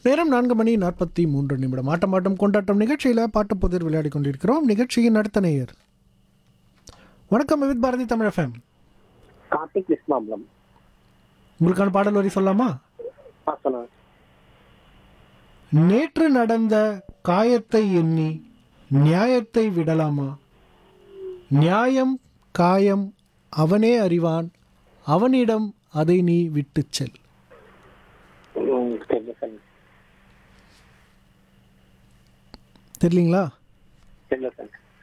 நேரம் நான்கு மணி நாற்பத்தி மூன்று நிமிடம் ஆட்டம் ஆட்டம் கொண்டாட்டம் நிகழ்ச்சியில் பாட்டு புதிர் விளையாடி கொண்டிருக்கிறோம் நிகழ்ச்சியின் அடுத்த நேயர் வணக்கம் விவித் பாரதி தமிழ் எஃப்எம் கார்த்திக் விஸ்வாம்பலம் உங்களுக்கான பாடல் வரி சொல்லலாமா ஆ சொல்லுங்க நேற்று நடந்த காயத்தை எண்ணி நியாயத்தை விடலாமா நியாயம் காயம் அவனே அறிவான் அவனிடம் அதை நீ விட்டுச் செல் ம், தெரியல சார் தெரியலீங்களா தெரியல சார்